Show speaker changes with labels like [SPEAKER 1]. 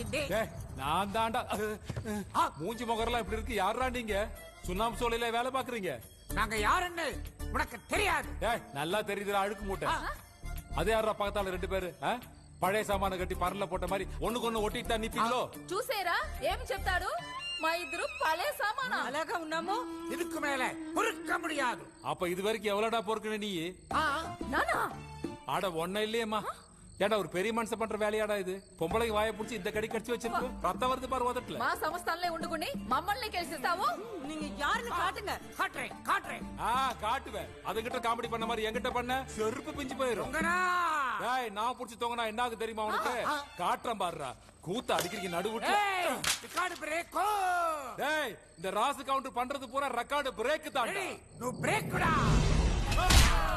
[SPEAKER 1] వచ్చింది
[SPEAKER 2] டேய், நான் தாண்டா ஆ, மூஞ்சி முகரெல்லாம் இப்படி இருக்கு யாரா நீங்க சுண்ணாம்பு சோலையில வேலை பாக்குறீங்க
[SPEAKER 1] நாங்க யாருன்னு உனக்கு தெரியாது
[SPEAKER 2] டேய் நல்லா தெரியுதுடா அழுக்கு மூட்டை அதே யாரா பக்கத்தால ரெண்டு பேரு ஆ? பழைய சாமான கட்டி பரல போட்ட மாதிரி ஒண்ணுக்கு ஒண்ணு ஒட்டிட்டு தான் நிப்பீங்களோ
[SPEAKER 3] చూసేరా ఏమి చెప్తాడు మా ఇద్దరు పలే సామానా
[SPEAKER 4] అలాగా ఉన్నాము
[SPEAKER 1] இதுக்கு மேல பொறுக்க முடியாது
[SPEAKER 2] அப்ப இது வரைக்கும் எவ்வளவுடா பொறுக்கணும் நீ
[SPEAKER 1] ஆ,
[SPEAKER 3] నానా
[SPEAKER 2] ஆட ஒன்னும் இல்லையேம்மா ஏடா ஒரு பெரிய மனுஷன் பண்ற வேலையாடா இது பொம்பளைக்கு வாயை புடிச்சு இந்த கடி கடிச்சு வச்சிருக்கு ரத்தம் வருது பாரு உதட்டுல
[SPEAKER 3] మా సంస్థలే ఉండుకుని మమ్మల్ని గెలిచిస్తావు
[SPEAKER 4] நீங்க யாருன்னு காட்டுங்க
[SPEAKER 1] காட்டுறேன் காட்டுறேன்
[SPEAKER 2] ஆ காட்டுவேன் அதுகிட்ட காமெடி பண்ண மாதிரி என்கிட்ட பண்ண செருப்பு பிஞ்சு போயிரும்
[SPEAKER 1] உங்கனா
[SPEAKER 2] டேய் நான் புடிச்சு தொங்கினா என்னாகு தெரியுமா உனக்கு காட்டுறேன் பாருடா கூத்த அடிக்கிறீங்க நடுவுட்டு
[SPEAKER 1] ஏய், రికార్డు బ్రేక్
[SPEAKER 2] டேய் இந்த ராசு கவுண்டர் பண்றது பூரா ரெக்கார்டு பிரேக் தான்
[SPEAKER 1] నువ్వు బ్రేక్ కూడా